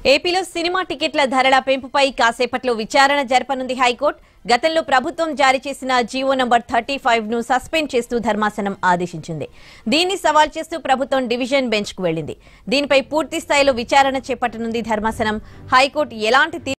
ఏపీలో సినిమా టికెట్ల ధరల పెంపుపై కాసేపట్లో విచారణ జరపనుంది హైకోర్టు గతంలో ప్రభుత్వం జారీ చేసిన జీవో నంబర్ థర్టీ ఫైవ్ ను సస్పెండ్ చేస్తూ ధర్మాసనం ఆదేశించింది దీన్ని సవాల్ చేస్తూ ప్రభుత్వం డివిజన్ బెంచ్ కు వెళ్లింది దీనిపై పూర్తి స్థాయిలో విచారణ చేపట్టనుంది ధర్మాసనం హైకోర్టు ఎలాంటి తీ-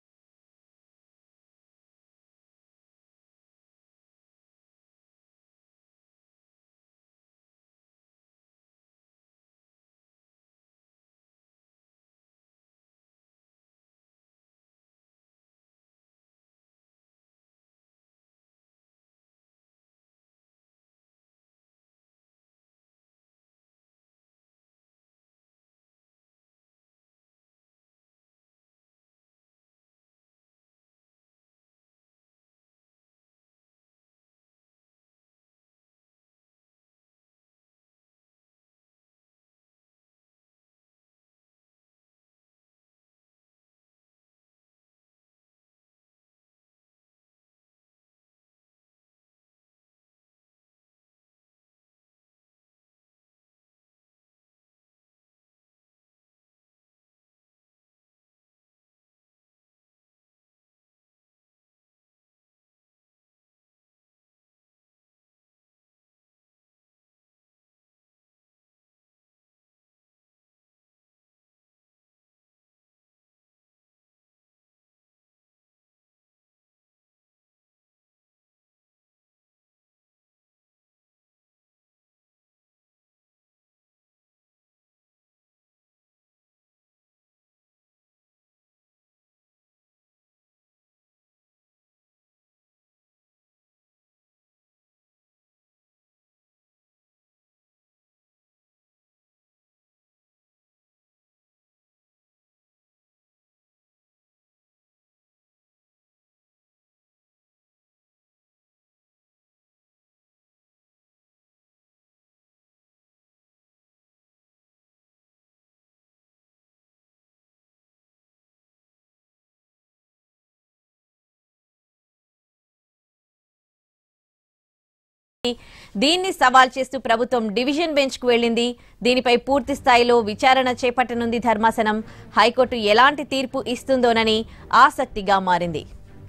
దీన్ని సవాల్ చేస్తూ ప్రభుత్వం డివిజన్ బెంచ్ కు వెళ్లింది దీనిపై పూర్తి స్థాయిలో విచారణ చేపట్టనుంది ధర్మాసనం హైకోర్టు ఎలాంటి తీర్పు ఇస్తుందోనని ఆసక్తిగా మారింది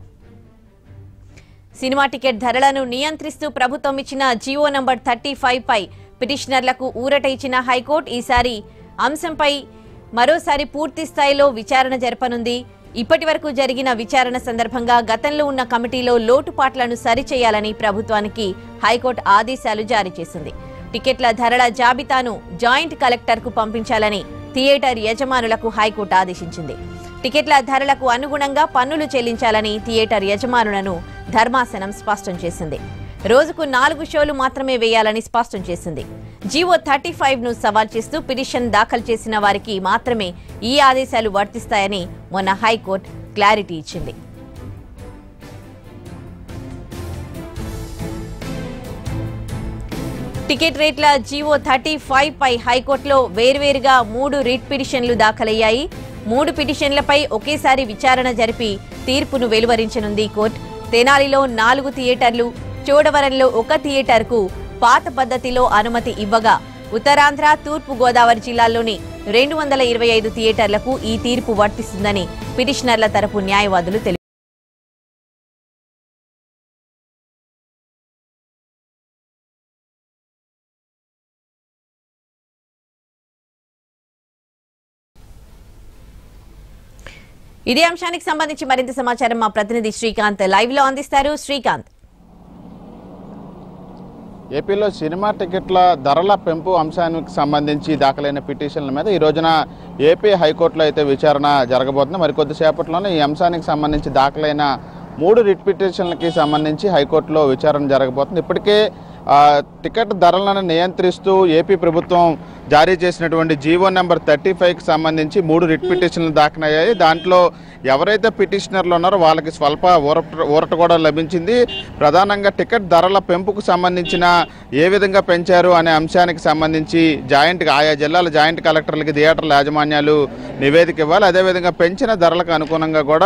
సినిమా టికెట్ ధరలను నియంత్రిస్తూ ప్రభుత్వం ఇచ్చిన జీవో నంబర్ థర్టీ ఫైవ్ పై పిటిషనర్లకు ఊరట ఇచ్చిన హైకోర్టు ఈసారి అంశంపై మరోసారి పూర్తి స్థాయిలో విచారణ జరపనుంది ఇప్పటి వరకు జరిగిన విచారణ సందర్భంగా గతంలో ఉన్న కమిటీలో లోటుపాట్లను సరిచేయాలని ప్రభుత్వానికి హైకోర్టు ఆదేశాలు జారీ చేసింది టికెట్ల ధరల జాబితాను జాయింట్ కలెక్టర్కు పంపించాలని థియేటర్ యజమానులకు హైకోర్టు ఆదేశించింది టికెట్ల ధరలకు అనుగుణంగా పన్నులు చెల్లించాలని థియేటర్ యజమానులను ధర్మాసనం స్పష్టం చేసింది రోజుకు నాలుగు షోలు మాత్రమే వేయాలని స్పష్టం చేసింది జీవో థర్టీ ఫైవ్ ను సవాల్ చేస్తూ పిటిషన్ దాఖలు చేసిన వారికి మాత్రమే ఈ ఆదేశాలు వర్తిస్తాయని మొన్న హైకోర్టు క్లారిటీ ఇచ్చింది టికెట్ రేట్ల జీవో థర్టీ ఫైవ్ పై హైకోర్టులో వేర్వేరుగా మూడు రిట్ పిటిషన్లు దాఖలయ్యాయి మూడు పిటిషన్లపై ఒకేసారి విచారణ జరిపి తీర్పును వెలువరించనుంది కోర్టు తెనాలిలో నాలుగు థియేటర్లు చోడవరంలో ఒక థియేటర్కు పాత పద్ధతిలో అనుమతి ఇవ్వగా ఉత్తరాంధ్ర తూర్పు గోదావరి జిల్లాల్లోని రెండు వందల ఇరవై ఐదు థియేటర్లకు ఈ తీర్పు వర్తిస్తుందని పిటిషనర్ల తరపు న్యాయవాదులు తెలిపారు ఇదే అంశానికి సంబంధించి మరింత సమాచారం మా ప్రతినిధి శ్రీకాంత్ లైవ్ లో అందిస్తారు శ్రీకాంత్ ఏపీలో సినిమా టికెట్ల ధరల పెంపు అంశానికి సంబంధించి దాఖలైన పిటిషన్ల మీద ఈ రోజున ఏపీ హైకోర్టులో అయితే విచారణ జరగబోతుంది మరికొద్దిసేపట్లోనే ఈ అంశానికి సంబంధించి దాఖలైన మూడు రిట్ పిటిషన్లకి సంబంధించి హైకోర్టులో విచారణ జరగబోతుంది ఇప్పటికే ఆ, టికెట్ ధరలను నియంత్రిస్తూ ఏపీ ప్రభుత్వం జారీ చేసినటువంటి జీవో నెంబర్ థర్టీ ఫైవ్కి సంబంధించి మూడు రిట్ పిటిషన్లు దాఖలయ్యాయి దాంట్లో ఎవరైతే పిటిషనర్లు ఉన్నారో వాళ్ళకి స్వల్ప ఊరట ఊరట కూడా లభించింది ప్రధానంగా టికెట్ ధరల పెంపుకు సంబంధించిన ఏ విధంగా పెంచారు అనే అంశానికి సంబంధించి జాయింట్ ఆయా జిల్లాల జాయింట్ కలెక్టర్లకి థియేటర్ల యాజమాన్యాలు నివేదిక ఇవ్వాలి అదేవిధంగా పెంచిన ధరలకు అనుగుణంగా కూడా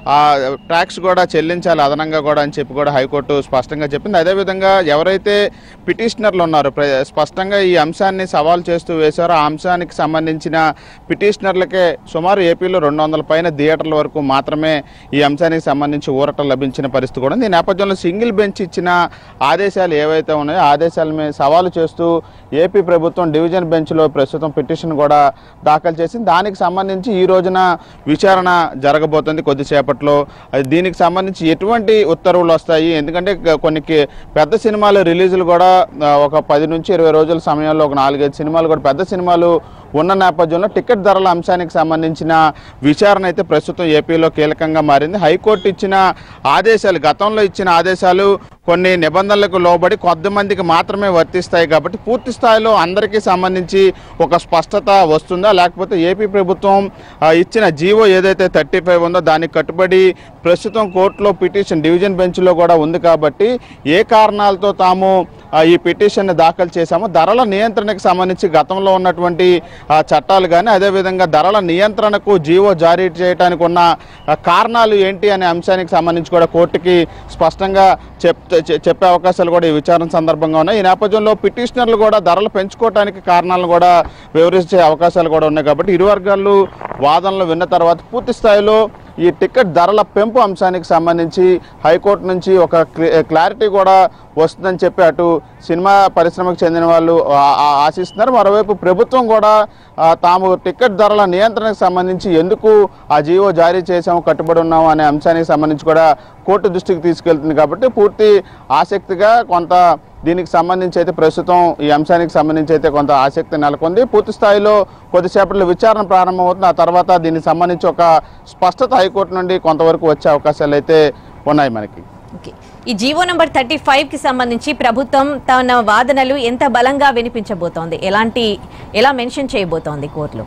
ఆ ట్యాక్స్ కూడా చెల్లించాలి అదనంగా కూడా అని చెప్పి కూడా హైకోర్టు స్పష్టంగా చెప్పింది అదేవిధంగా ఎవరైతే పిటిషనర్లు ఉన్నారో ప్ర- స్పష్టంగా ఈ అంశాన్ని సవాల్ చేస్తూ వేశారో ఆ అంశానికి సంబంధించిన పిటిషనర్లకే సుమారు ఏపీలో రెండు వందల పైన థియేటర్ల వరకు మాత్రమే ఈ అంశానికి సంబంధించి ఊరట లభించిన పరిస్థితి కూడా ఉంది ఈ నేపథ్యంలో సింగిల్ బెంచ్ ఇచ్చిన ఆదేశాలు ఏవైతే ఉన్నాయో ఆ ఆదేశాల మీద సవాలు చేస్తూ ఏపీ ప్రభుత్వం డివిజన్ బెంచ్లో ప్రస్తుతం పిటిషన్ కూడా దాఖలు చేసింది దానికి సంబంధించి ఈ రోజున విచారణ జరగబోతుంది కొద్దిసేపట్లో అది దీనికి సంబంధించి ఎటువంటి ఉత్తర్వులు వస్తాయి ఎందుకంటే గ- కొన్ని కి- పెద్ద సినిమాలు రిలీజులు కూడా ఆ, ఒక పది నుంచి ఇరవై రోజుల సమయంలో ఒక నాలుగైదు సినిమాలు కూడా పెద్ద సినిమాలు ఉన్న నేపథ్యంలో టికెట్ ధరల అంశానికి సంబంధించిన విచారణ అయితే ప్రస్తుతం ఏపీలో కీలకంగా మారింది హైకోర్టు ఇచ్చిన ఆదేశాలు గతంలో ఇచ్చిన ఆదేశాలు కొన్ని నిబంధనలకు లోబడి కొంతమందికి మాత్రమే వర్తిస్తాయి కాబట్టి పూర్తి స్థాయిలో అందరికీ సంబంధించి ఒక స్పష్టత వస్తుందా లేకపోతే ఏపీ ప్రభుత్వం ఆ, ఇచ్చిన జీవో ఏదైతే థర్టీ ఫైవ్ ఉందో దానికి కట్టుబడి ప్రస్తుతం కోర్టులో పిటిషన్ డివిజన్ బెంచ్లో కూడా ఉంది కాబట్టి ఏ కారణాలతో తాము ఆ, ఈ పిటిషన్ దాఖలు చేశాము ధరల నియంత్రణకు సంబంధించి గతంలో ఉన్నటువంటి ఆ, చట్టాలు కానీ అదేవిధంగా ధరల నియంత్రణకు జీవో జారీ చేయడానికి ఉన్న ఆ, కారణాలు ఏంటి అనే అంశానికి సంబంధించి కూడా కోర్టుకి స్పష్టంగా చెప్ చె- చెప్పే అవకాశాలు కూడా ఈ విచారణ సందర్భంగా ఉన్నాయి ఈ నేపథ్యంలో పిటిషనర్లు కూడా ధరలు పెంచుకోవడానికి కారణాలను కూడా వివరించే అవకాశాలు కూడా ఉన్నాయి కాబట్టి ఇరు వర్గాలు వాదనలు విన్న తర్వాత పూర్తి స్థాయిలో ఈ టికెట్ ధరల పెంపు అంశానికి సంబంధించి హైకోర్టు నుంచి ఒక క్లి- క్లారిటీ కూడా వస్తుందని చెప్పి అటు సినిమా పరిశ్రమకు చెందిన వాళ్ళు ఆ- ఆ- ఆశిస్తున్నారు మరోవైపు ప్రభుత్వం కూడా ఆ, తాము టికెట్ ధరల నియంత్రణకు సంబంధించి ఎందుకు ఆ జీవో జారీ చేసాము కట్టుబడి ఉన్నాము అనే అంశానికి సంబంధించి కూడా కోర్టు దృష్టికి తీసుకెళ్తుంది కాబట్టి పూర్తి ఆసక్తిగా కొంత దీనికి సంబంధించి అయితే ప్రస్తుతం ఈ అంశానికి సంబంధించి అయితే కొంత ఆసక్తి నెలకొంది పూర్తి స్థాయిలో కొద్దిసేపట్లో విచారణ ప్రారంభమవుతుంది ఆ తర్వాత దీనికి సంబంధించి ఒక స్పష్టత హైకోర్టు నుండి కొంతవరకు వచ్చే అవకాశాలు అయితే ఉన్నాయి మనకి ఓకే ఈ జీవో నంబర్ థర్టీ ఫైవ్ కి సంబంధించి ప్రభుత్వం తన వాదనలు ఎంత బలంగా వినిపించబోతోంది ఎలాంటి ఎలా మెన్షన్ చేయబోతోంది కోర్టులో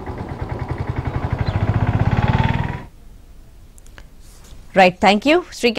రైట్ థ్యాంక్ యూ శ్రీ